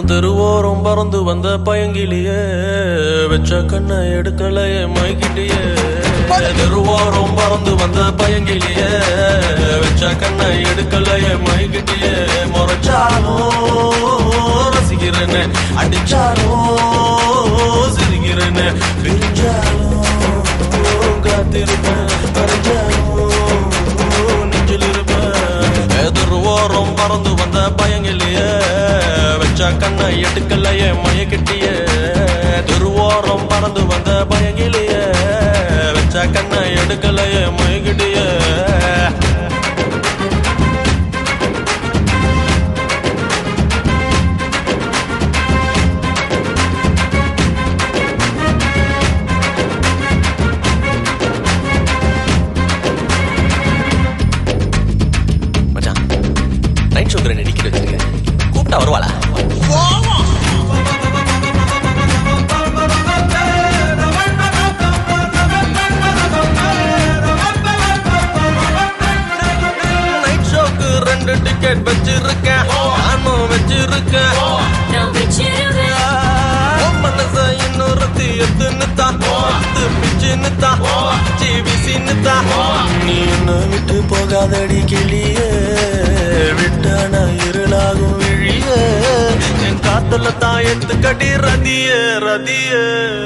தெருவோரம் பறந்து வந்த பயங்கிலியே வச்ச கண்ணை எடுக்கலையே மைக்கிட்டியே தெருவோரம் பறந்து வந்த பயங்கிலியே வச்ச கண்ணை எடுக்கலையே மைக்கிட்டியே முறைச்சாலும் ரசிக்கிறேன்னு அடிச்சாலும் சிரிக்கிறேன்னு பிரிஞ்சாலும் காத்திருப்பேன் பறிஞ்சாலும் நெஞ்சில் இருப்பேன் எதிர் ஓரம் பறந்து வந்த பயங்கிலேயே வச்ச கண்ணை எடுக்கலையே மயக்கிட்டியே திருவோரம் பறந்து வந்த பயங்கிலேயே வச்ச கண்ணை எடுக்கலையே மயக்கிட்டியே மச்சான் நைட் ஷோக்கு ரெண்டு டிக்கெட் வச்சிருக்கேன் கூப்பிட்டா வருவாளா நைட் ஷோக்கு ரெண்டு டிக்கெட் வச்சிருக்கேன் நானும் வச்சிருக்கேன் நான் வச்சிருவேன் உன் மனச இன்னொருத்தி எத்துன்னு தான் பத்து பிச்சுன்னு தான் ஜிவிசின்னு தான் நீ என்ன விட்டு போகாதடி கிளியே விட்டான இருளாகும் விழியே என் காத்துல தான் எடுத்துக்கடி ரதியே ரதியே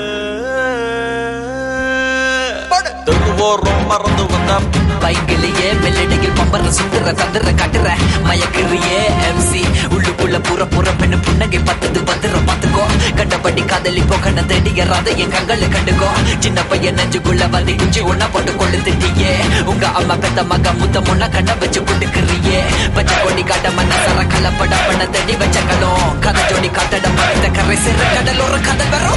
தெருவோரம் மறந்து வந்தா பைக்கிலேயே மெல்லடியில் பம்பர சுத்துற தந்துற காட்டுற மயக்கிறியே எம்சி உள்ளுக்குள்ள புற புற பெண்ணு புன்னகை பத்தது பத்திர பாத்துக்கோ கண்டபடி காதலிப்போ கண்ண தேடிய ராத என் கண்களை கண்டுக்கோ சின்ன பையன் நெஞ்சுக்குள்ள வந்து குஞ்சி ஒன்னா போட்டு கொண்டு திட்டியே உங்க அம்மா பெத்த மக முத்த முன்னா கண்ண வச்சு புட்டுக்கிறியே பச்சை கொடி காட்ட மன்ன சர கலப்பட பண்ண தேடி வச்ச கலம் கதை ஜோடி காத்தட மறைந்த கரை சிற கடலோர கதை வர